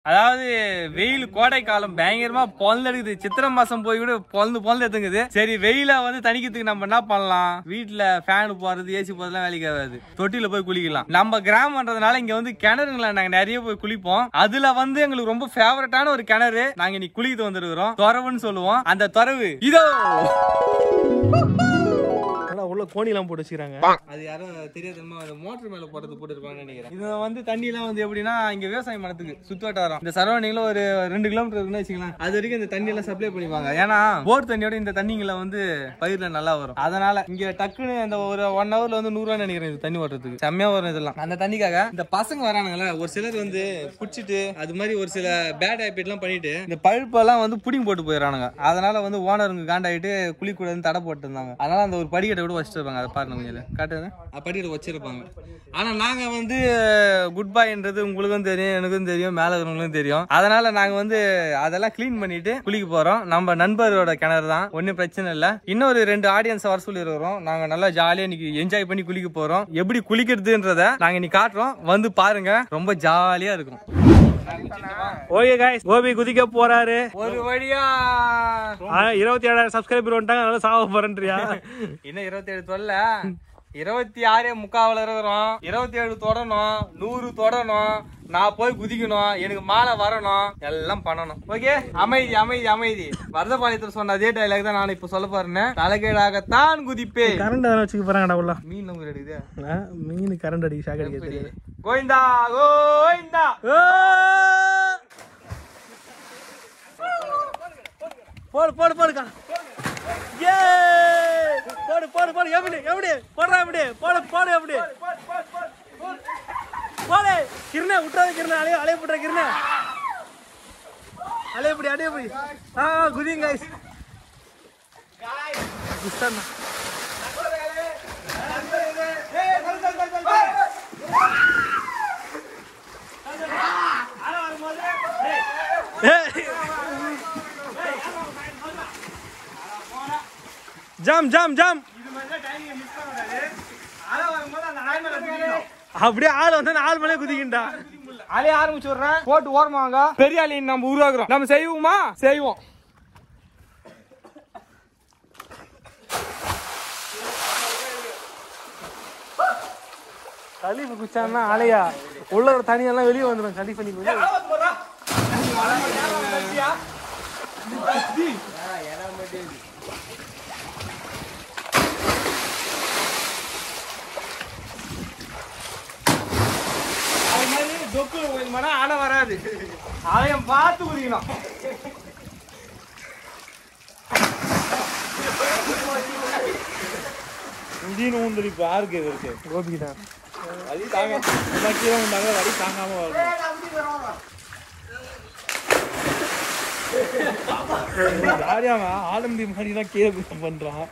அதாவது வெயில் கோடை காலம் பயங்கரமா பொழந்து எடுக்குது சித்திரை மாசம் போய் கூட பொழந்து பொழந்து எடுத்துங்குது சரி வெயில வந்து தணிக்கிறதுக்கு நம்ம என்ன பண்ணலாம் வீட்டுல ஃபேன் போறது ஏசி போறதுலாம் வேலைக்கு ஆகாது தொட்டில போய் குளிக்கலாம் நம்ம கிராமன்றதுனால இங்க வந்து கிணறுங்கள நாங்க நிறைய போய் குளிப்போம் அதுல வந்து எங்களுக்கு ரொம்ப ஃபேவரட்டான ஒரு கிணறு நாங்க இன்னைக்கு குளிக்கிட்டு வந்துருக்கிறோம் துறவுன்னு சொல்லுவோம் அந்த துறவு இதோ ஆனா உள்ள கோணி எல்லாம் போட்டு வச்சுக்கிறாங்க அது யாரும் தெரியாதமா அந்த மோட்டர் மேல போறது போட்டுருப்பாங்கன்னு நினைக்கிறேன் இது வந்து தண்ணி எல்லாம் வந்து எப்படின்னா இங்க விவசாய மனத்துக்கு சுத்துவட்டாரம் இந்த சரௌண்டிங்ல ஒரு ரெண்டு கிலோமீட்டர் இருக்குன்னு வச்சுக்கலாம் அது வரைக்கும் இந்த தண்ணி எல்லாம் சப்ளை பண்ணிப்பாங்க ஏன்னா போர் தண்ணியோட இந்த தண்ணிங்களை வந்து பயிர்ல நல்லா வரும் அதனால இங்க டக்குன்னு இந்த ஒரு ஒன் ஹவர்ல வந்து நூறு ரூபா நினைக்கிறேன் இது தண்ணி ஓட்டுறதுக்கு செம்மையா வரும் இதெல்லாம் அந்த தண்ணிக்காக இந்த பசங்க வரானுங்களே ஒரு சிலர் வந்து குடிச்சிட்டு அது மாதிரி ஒரு சில பேட் ஹேபிட் எல்லாம் பண்ணிட்டு இந்த பழுப்பெல்லாம் வந்து புடிங் போட்டு போயிடறானுங்க அதனால வந்து ஓனருங்க காண்டாயிட்டு குளிக்கூடாதுன்னு தடை போட்டு இருந்தாங்க அதனால அந்த ஒரு படிக்கட்டை கூட வச்சிருப்பாங்க அதை பாருங்க நீங்க காட்டுறது படிக்கட்டை வச்சிருப்பாங்க ஆனா நாங்க வந்து குட் பாய்ன்றது உங்களுக்கும் தெரியும் எனக்கும் தெரியும் மேல இருக்கிறவங்களுக்கும் தெரியும் அதனால நாங்க வந்து அதெல்லாம் க்ளீன் பண்ணிட்டு குளிக்க போறோம் நம்ம நண்பரோட கிணறு தான் ஒன்றும் பிரச்சனை இல்ல இன்னொரு ரெண்டு ஆடியன்ஸ் வர சொல்லி இருக்கிறோம் நாங்க நல்லா ஜாலியா இன்னைக்கு என்ஜாய் பண்ணி குளிக்க போறோம் எப்படி குளிக்கிறதுன்றத நாங்க இன்னைக்கு காட்டுறோம் வந்து பாருங்க ரொம்ப ஜாலியா இருக்கும் ஓகே காய்ஸ் கோபி குதிக்க போறாரு ஒரு வழியா இருபத்தி ஏழாயிரம் சப்ஸ்கிரைபர் வந்துட்டாங்க அதனால சாவ போறேன்றியா இன்னும் இருபத்தி ஏழு தொல்ல இருபத்தி ஆறே முக்காவில் இருக்கிறோம் இருபத்தி ஏழு தொடணும் நூறு தொடணும் நான் போய் குதிக்கணும் எனக்கு மாலை வரணும் எல்லாம் பண்ணணும் ஓகே அமைதி அமைதி அமைதி வரதபாளையத்தில் சொன்ன அதே டைலாக் தான் நான் இப்ப சொல்ல போறேன் தலைகீழாகத்தான் குதிப்பேன் கரண்ட் எதனா வச்சுக்க போறாங்கடா உள்ள மீன் நம்ம எடுக்குது ஆ, மீன் கரண்ட் அடிக்க ஷாக் அடிக்க தெரியாது கோவிந்தா கோவிந்தா போடு போடு போடுக்கா ஏ போடு போடு போடு எப்படி எப்படி போடுறா எப்படி போடு போடு எப்படி போடு கிருண விட்டாத கிருண அலைய அலைய போட்டுற கிருண அலைய எப்படி அலைய எப்படி ஆ குதிங்க guys. குஸ்தாண்ணா. ஜாம் ஜாம் ஜாம் அப்படியே ஆள் வந்து ஆள் மேலே குதிக்கின்றா அலைய ஆரம்பிச்சு விடுறேன் போட்டு ஓரமாங்க பெரிய அலையை நம்ம உருவாக்குறோம் நம்ம செய்வோமா செய்வோம் கழிவு குச்சான்னா ஆலையா உள்ள ஒரு தனியெல்லாம் வெளியே வந்துடும் கழி பண்ணி போய் அது மாதிரி தொக்கு கொஞ்சம் மனம் ஆட வராது அதையும் பார்த்து குதிக்கணும் இந்தியன் ஊந்து இப்போ யாருக்கு இது இருக்கு கோபிக்கு தான் அது தாங்க எல்லாம் கீழே வந்தாங்க வரி தாங்காம வரணும் யாரையாங்க ஆலம்பி மாதிரி தான் கீழே குத்தம் பண்றான்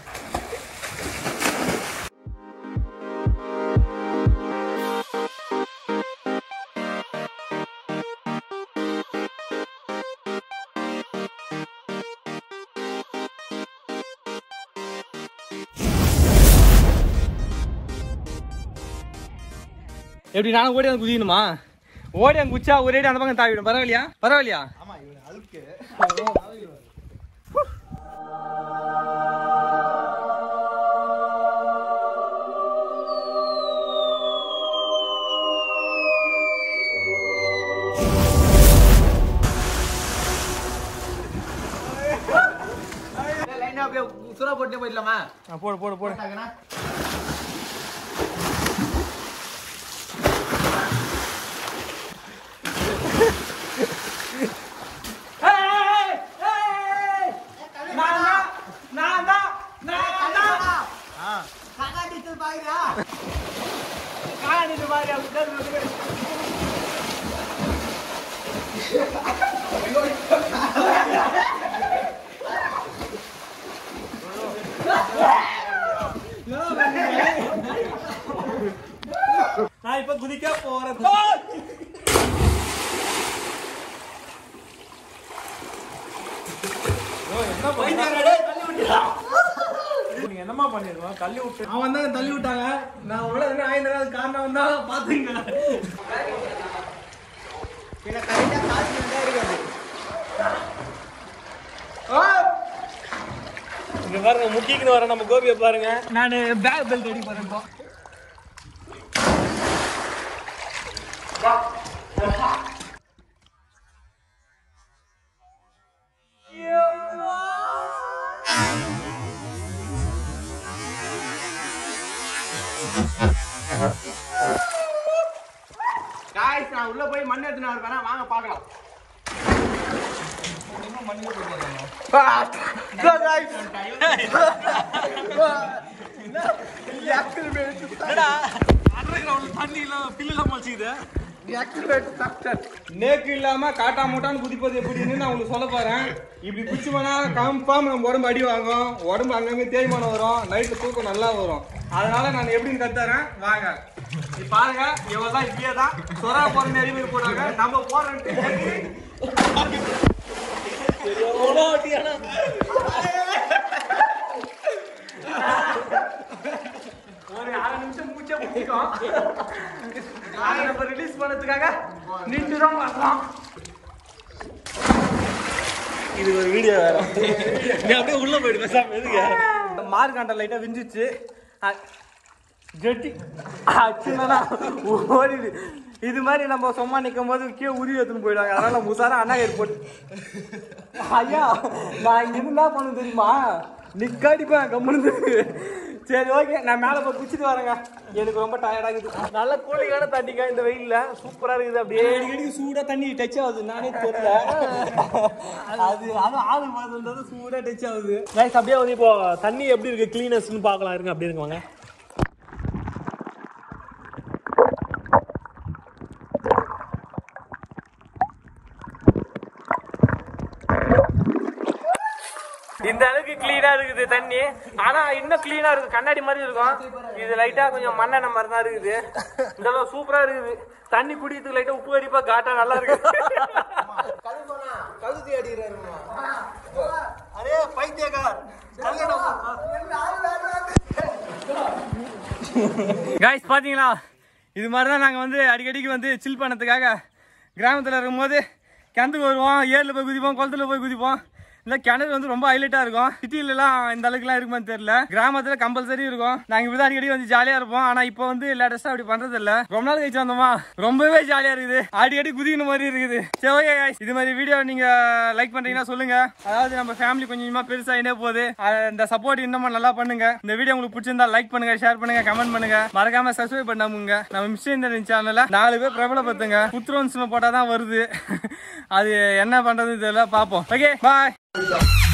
எப்படி நானும் ஓடி வந்து குதிக்கணுமா ஓடி அங்க குச்சா ஒரே அடி அந்த பக்கம் தாவிடும் பரவாயில்லையா பரவாயில்லையா ஆ, போடு போடு போடு நான் இப்ப குதிக்க போறேன் நீங்க என்னமா பண்ணிருக்கோம் தள்ளி விட்டு அவன் தான் தள்ளி விட்டாங்க நான் உள்ள என்ன ஆயிருந்தா அது காரணம் வந்தா பாத்துங்க பின்ன கரெக்டா காசு தான் இருக்காது இங்க பாருங்க முக்கிக்குன்னு வர நம்ம கோபியை பாருங்க நான் பேக் பெல்ட் அடி போறேன் இப்போ காய்ஸ் நான் உள்ள போய் மண் எடுத்துன்னு வரேன் வாங்க பார்க்கலாம் தண்ணி இல்லாம பில்லு இல்லாம வச்சுக்குது நேக்கு இல்லாம காட்டா மூட்டான்னு குதிப்பது எப்படின்னு நான் உங்களுக்கு சொல்ல போறேன் இப்படி குச்சிமனா கன்ஃபார்ம் நம்ம உடம்பு அடி வாங்கும் உடம்பு அங்கங்க தேய்மானம் வரும் நைட்டு தூக்கம் நல்லா வரும் அதனால நான் எப்படின்னு கத்துறேன் வாங்க இப்ப பாருங்க இவங்க தான் இப்படியே தான் சொரா போற நெறிமுறை போடுறாங்க நம்ம போறோம்ட்டு ஒரு அரை நிமிஷம் மூச்சை பிடிக்கும் நாங்க நம்ம ரிலீஸ் பண்ணதுக்காக நின்று தான் வரலாம் இது ஒரு வீடியோ வேற நீ அப்படியே உள்ள போயிடு பேசாம எதுக்கு மார்க்காண்ட லைட்டா விஞ்சிச்சு அ- ஜெட்டி அச்சுனா ஓடிது இது மாதிரி நம்ம சும்மா நிற்கும் போது கீழே உருவி எடுத்துன்னு போயிடுவாங்க அதனால முசாரா அண்ணா ஏற்போட்டு ஐயா நான் இங்க இருந்து என்ன பண்ண தெரியுமா நிக்காடிப்பேன் கம்முன்னு சரி ஓகே நான் மேலே போய் குச்சிட்டு வரேங்க எனக்கு ரொம்ப டயர்டாகுது நல்ல கூலிங்கான தண்ணிக்கா இந்த வெயில்ல சூப்பரா இருக்குது அப்படியே அடிக்கடி சூடா தண்ணி டச் ஆகுது நானே தெரியல அது அது ஆளு மாதிரி சூடா டச் ஆகுது கைஸ் அப்படியே வந்து இப்போ தண்ணி எப்படி இருக்கு கிளீனஸ்னு பார்க்கலாம் இருங்க அப்படியே இருங்க வாங்க இந்த அளவுக்கு கிளீனா இருக்குது தண்ணி ஆனா இன்னும் கிளீனா இருக்கு கண்ணாடி மாதிரி இருக்கும் இது லைட்டா கொஞ்சம் மண்ணெண்ண மாதிரி தான் இருக்குது இந்த அளவு சூப்பரா இருக்குது தண்ணி குடிக்கிறதுக்கு லைட்டா உப்பு கறிப்பா காட்டா நல்லா இருக்கு கழுதி அடிக்கிறாருமா அரே பைத்தியக்கார் காய்ஸ் பாத்தீங்களா இது மாதிரி தான் நாங்கள் வந்து அடிக்கடிக்கு வந்து சில் பண்ணதுக்காக கிராமத்தில் இருக்கும்போது கிணத்துக்கு வருவோம் ஏரியில் போய் குதிப்போம் குளத்துல போய் குதிப்போம் இல்லை கிணறு வந்து ரொம்ப ஹைலைட்டாக இருக்கும் சிட்டிலலாம் இந்த அளவுக்குலாம் இருக்குமான்னு தெரியல கிராமத்தில் கம்பல்சரி இருக்கும் நாங்கள் இப்படி தான் அடிக்கடி வந்து ஜாலியாக இருப்போம் ஆனால் இப்போ வந்து லேட்டஸ்ட்டாக அப்படி பண்ணுறது இல்லை ரொம்ப நாள் கழிச்சு வந்தோமா ரொம்பவே ஜாலியாக இருக்குது அடிக்கடி குதிக்கணும் மாதிரி இருக்குது சரி ஓகே guys இது மாதிரி வீடியோ நீங்கள் லைக் பண்ணுறீங்கன்னா சொல்லுங்க அதாவது நம்ம ஃபேமிலி கொஞ்சம் கொஞ்சமாக பெருசாகினே போகுது அஹ் இந்த சப்போர்ட் இன்னமும் நல்லா பண்ணுங்க இந்த வீடியோ உங்களுக்கு பிடிச்சிருந்தா லைக் பண்ணுங்க ஷேர் பண்ணுங்க கமெண்ட் பண்ணுங்க மறக்காம சப்ஸ்கிரைப் பண்ணாமுங்க நம்ம மிஸ்டர் இந்த சேனல்ல நாலு பேர் பிரபலப்படுத்துங்க புத்ரோன்ஸ் போட்டாதான் வருது அது என்ன பண்றதுன்னு தெரியல பார்ப்போம் ஓகே பாய்